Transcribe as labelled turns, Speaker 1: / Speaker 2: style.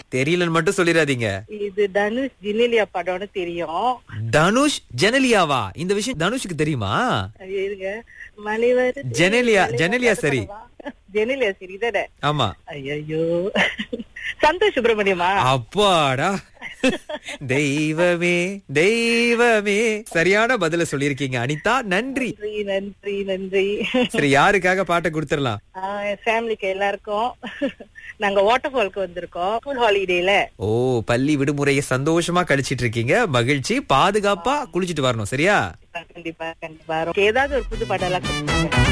Speaker 1: தெரியலன்னு மட்டும் சொல்லிடாதீங்க
Speaker 2: இது தனுஷ் ஜினிலியா படம்னு தெரியும்
Speaker 1: தனுஷ் ஜெனலியாவா இந்த விஷயம் தனுஷுக்கு தெரியுமா
Speaker 2: அது இருங்க மலைவர்
Speaker 1: ஜெனலியா ஜெனலியா சரி
Speaker 2: ஜெனிலியா சரி தானே
Speaker 1: ஆமா
Speaker 2: ஐயோ சந்தோஷ் சுப்பிரமணியமா
Speaker 1: அப்பாடா தெய்வமே தெய்வமே சரியான பதில சொல்லியிருக்கீங்க அனிதா நன்றி
Speaker 2: நன்றி நன்றி நன்றி
Speaker 1: சரி யாருக்காக பாட்டை கொடுத்துடலாம்
Speaker 2: ஃபேமிலிக்கு எல்லாருக்கும் நாங்க வாட்டர் ஃபால்க்கு வந்திருக்கோம் ஸ்கூல் ஹாலிடேல
Speaker 1: ஓ பள்ளி விடுமுறையை சந்தோஷமா கழிச்சிட்டு இருக்கீங்க மகிழ்ச்சி பாதுகாப்பா குளிச்சிட்டு வரணும் சரியா
Speaker 2: கண்டிப்பா கண்டிப்பா ஏதாவது ஒரு புது பாடலாம்